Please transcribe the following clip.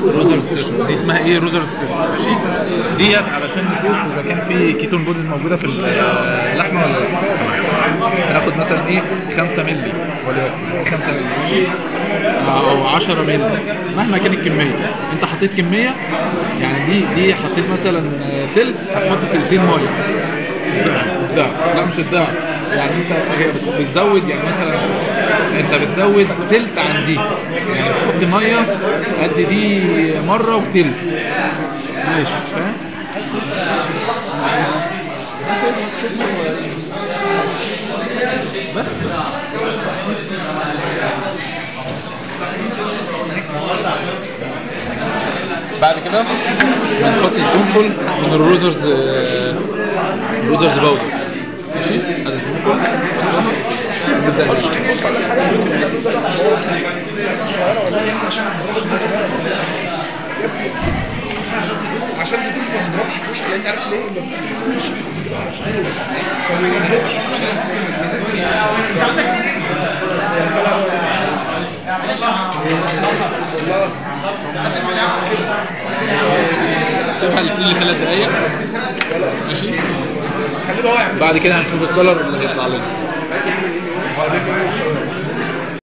روزرز تيست دي اسمها ايه روزرز تيست ماشي ديت علشان نشوف اذا كان في كيتون بوديز موجوده في اللحمه ولا لا هناخد مثلا ايه 5 مللي وليكن 5 مللي ماشي او 10 مللي مهما كانت الكميه انت حطيت كميه يعني دي دي حطيت مثلا تلت هتحط تلتين ميه الضعف لا مش الضعف يعني انت هي بت- بتزود يعني مثلا انت بتزود تلت عن دي يعني بتحط ميه قد دي مره وتلت ماشي فاهم بس بعد كده هنحط سبونفول من الروزرز آه، روزرز باودر ماشي هذا سبونفول نبدا نمشي عشان تدوس ما تضربش في وشك لان عارف ليه؟ ما بتضربش عشان ما يجربش سيبها لكل ثلاث دقايق ماشي خليه بقى واقع بعد كده هنشوف الكلر اللي هيطلع لنا هو